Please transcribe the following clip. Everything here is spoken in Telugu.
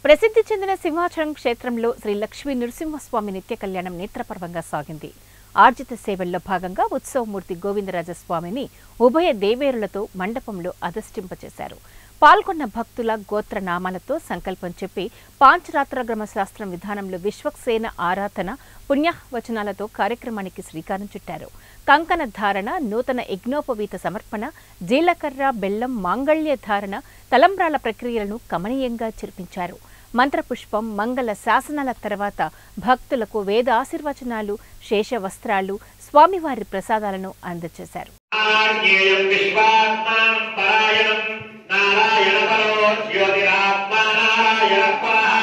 ప్రసిద్ధి చెందిన సింహాచలం క్షేత్రంలో శ్రీ లక్ష్మీ నృసింహస్వామి నిత్య కళ్యాణం నేత్రపర్వంగా సాగింది ఆర్జిత సేవల్లో భాగంగా ఉత్సవమూర్తి గోవిందరాజస్వామిని ఉభయ దేవేరులతో మండపంలో అధిష్టింపచేశారు పాల్గొన్న భక్తుల గోత్ర నామాలతో సంకల్పం చెప్పి పాంచరాత్రగ్రమ శాస్త్రం విధానంలో విశ్వక్సేన ఆరాధన పుణ్యవచనాలతో కార్యక్రమానికి శ్రీకారం చుట్టారు కంకణ ధారణ నూతన యజ్ఞోపవీత సమర్పణ జీలకర్ర బెల్లం మాంగళ్య ధారణ తలంబ్రాల ప్రక్రియలను కమనీయంగా చిరిపించారు మంత్రపుష్పం మంగళ శాసనాల తర్వాత భక్తులకు వేద ఆశీర్వచనాలు శేష వస్త్రాలు స్వామివారి ప్రసాదాలను అందజేశారు ఆజ్ఞేయం విశ్వాత్మానం పరాయణం నారాయణ పరో జ్యోతిరాత్మా నారాయణ పరః